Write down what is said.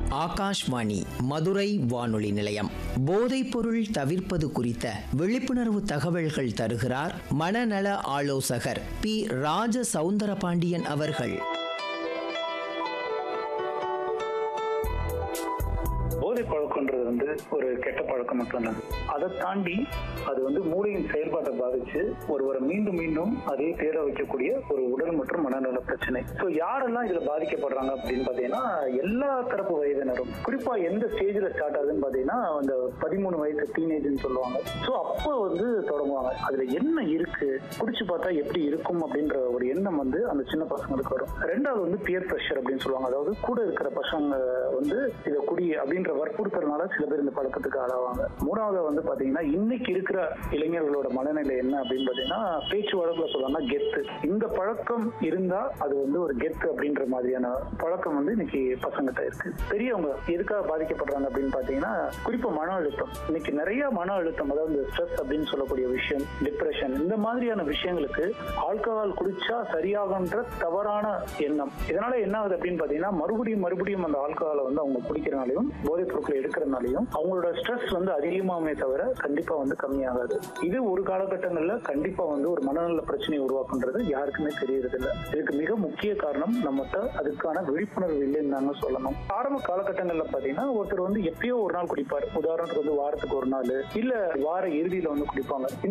ஆகாஷ்வாணி மதுரை வானொலி நிலையம் போதைப்பொருள் தவிர்ப்பது குறித்த விழிப்புணர்வு தகவல்கள் தருகிறார் மனநல ஆலோசகர் பி ராஜ சவுந்தரபாண்டியன் அவர்கள் போதை பழக்கம்ன்றது வந்து ஒரு கெட்ட பழக்கம் மட்டும்தான் அதை தாண்டி அது வந்து மூளையின் செயல்பாட்டை பாதிச்சு ஒருவரை மீண்டும் மீண்டும் அதே தேர வைக்கக்கூடிய ஒரு உடல் மற்றும் மனநல பிரச்சனை ஸோ யாரெல்லாம் இதுல பாதிக்கப்படுறாங்க அப்படின்னு பாத்தீங்கன்னா எல்லா தரப்பு வயதினரும் குறிப்பா எந்த ஸ்டேஜ்ல ஸ்டார்ட் ஆகுதுன்னு பாத்தீங்கன்னா அந்த பதிமூணு வயசு டீனேஜ்னு சொல்லுவாங்க ஸோ அப்போ வந்து தொடங்குவாங்க அதுல என்ன இருக்கு குடிச்சு பார்த்தா எப்படி இருக்கும் அப்படின்ற ஒரு எண்ணம் வந்து அந்த சின்ன பசங்களுக்கு வரும் ரெண்டாவது வந்து பியர் ப்ரெஷர் அப்படின்னு சொல்லுவாங்க அதாவது கூட இருக்கிற பசங்க வந்து இதை குடி அப்படின்ற வற்புறுத்தறதுனால சில பேர் இந்த பழக்கத்துக்கு ஆளாவாங்க மூணாவது வந்து பாத்தீங்கன்னா இன்னைக்கு இருக்கிற இளைஞர்களோட மனநிலை என்ன அப்படின்னு பாத்தீங்கன்னா பேச்சு வழக்குல சொல்லுவாங்க கெத்து இந்த பழக்கம் இருந்தா அது வந்து ஒரு கெத்து அப்படின்ற மாதிரியான பழக்கம் வந்து இன்னைக்கு பசங்கிட்ட இருக்கு பெரியவங்க எதுக்காக பாதிக்கப்படுறாங்க அப்படின்னு பாத்தீங்கன்னா குறிப்பா மன அழுத்தம் இன்னைக்கு நிறைய மன அழுத்தம் அதாவது ஸ்ட்ரெஸ் அப்படின்னு சொல்லக்கூடிய விஷயம் டிப்ரெஷன் இந்த மாதிரியான விஷயங்களுக்கு ஆல்கஹால் குடிச்சா சரியாகுன்ற தவறான எண்ணம் இதனால என்ன ஆகுது அப்படின்னு பாத்தீங்கன்னா மறுபடியும் மறுபடியும் அந்த ஆல்கஹாலை வந்து அவங்க குடிக்கிறனாலையும் போதைப் பொருட்களை எடுக்கிறனாலையும் அவங்களோட ஸ்ட்ரெஸ் வந்து அதிகமாகுமே தவிர கண்டிப்பா வந்து கம்மியாகாது இது ஒரு காலகட்டங்கள்ல கண்டிப்பா வந்து ஒரு மனநல பிரச்சனையை உருவாக்குன்றது யாருக்குமே தெரியறது இல்ல இதுக்கு மிக முக்கிய காரணம் நம்மகிட்ட அதுக்கான விழிப்புணர்வு இல்லைன்னு தாங்க சொல்லணும் ஆரம்ப காலகட்டங்கள்ல பாத்தீங்கன்னா ஒருத்தர் வந்து எப்பயோ ஒரு நாள் குடிப்பார் உதாரணத்துக்கு வந்து வாரத்துக்கு ஒரு நாள் இல்ல வார இறுதியில வந்து குடிப்பாங்க